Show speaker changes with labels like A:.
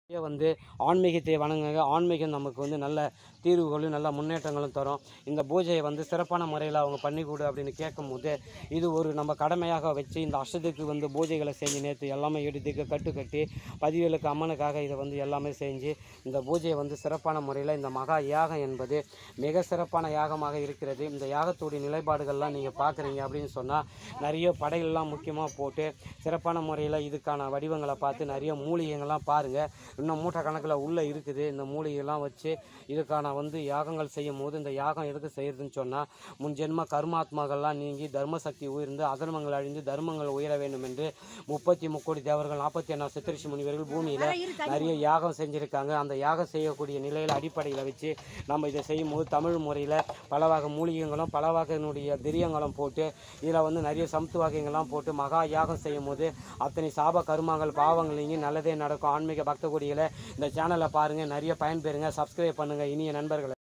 A: நிறைய வந்து ஆன்மீகத்தை வணங்குங்க ஆன்மீகம் நமக்கு வந்து நல்ல தீர்வுகளும் நல்ல முன்னேற்றங்களும் தரும் இந்த பூஜையை வந்து சிறப்பான முறையில் அவங்க பண்ணி கொடு அப்படின்னு கேட்கும்போது இது ஒரு நம்ம கடமையாக வச்சு இந்த அஷ்டத்துக்கு வந்து பூஜைகளை செஞ்சு நேற்று எல்லாமே எடுத்துக்கு கட்டு கட்டி பதிவேலுக்கு அம்மனுக்காக இதை வந்து எல்லாமே செஞ்சு இந்த பூஜையை வந்து சிறப்பான முறையில் இந்த மகா யாகம் என்பது மிக சிறப்பான யாகமாக இருக்கிறது இந்த யாகத்துடைய நிலைப்பாடுகள்லாம் நீங்கள் பார்க்குறீங்க அப்படின்னு சொன்னால் நிறைய படைகள்லாம் முக்கியமாக போட்டு சிறப்பான முறையில் இதுக்கான வடிவங்களை பார்த்து நிறைய மூலிகைகள்லாம் பாருங்கள் இன்னும் மூட்டை கணக்கில் உள்ளே இருக்குது இந்த மூலிகைலாம் வச்சு இதுக்கான வந்து யாகங்கள் செய்யும் போது இந்த யாகம் எதுக்கு செய்யறதுன்னு சொன்னால் முன் ஜென்ம கர்மாத்மாக்கள்லாம் நீங்கி தர்ம சக்தி உயர்ந்து அதர்மங்கள் அழிந்து தர்மங்கள் உயர வேண்டும் என்று முப்பத்தி முக்கோடி தேவர்கள் நாற்பத்தி ஒன்றாம் சித்தரிஷி முனிவர்கள் பூமியில் நிறைய யாகம் செஞ்சுருக்காங்க அந்த யாகம் செய்யக்கூடிய நிலையில் அடிப்படையில் வச்சு நம்ம இதை செய்யும் போது தமிழ் முறையில் பல வகை மூலிகைகளும் பல வகையினுடைய திரியங்களும் போட்டு இதில் வந்து நிறைய சமத்து வகைகள்லாம் போட்டு மகா யாகம் செய்யும் போது அத்தனை சாப கருமாங்கள் பாவங்கள் நீங்கி நல்லதே நடக்கும் ஆன்மீக பக்த கொடிகளை இந்த சேனலை பாருங்கள் நிறைய பயன்பெறுங்க சப்ஸ்கிரைப் பண்ணுங்கள் இனிய நண்பர்களை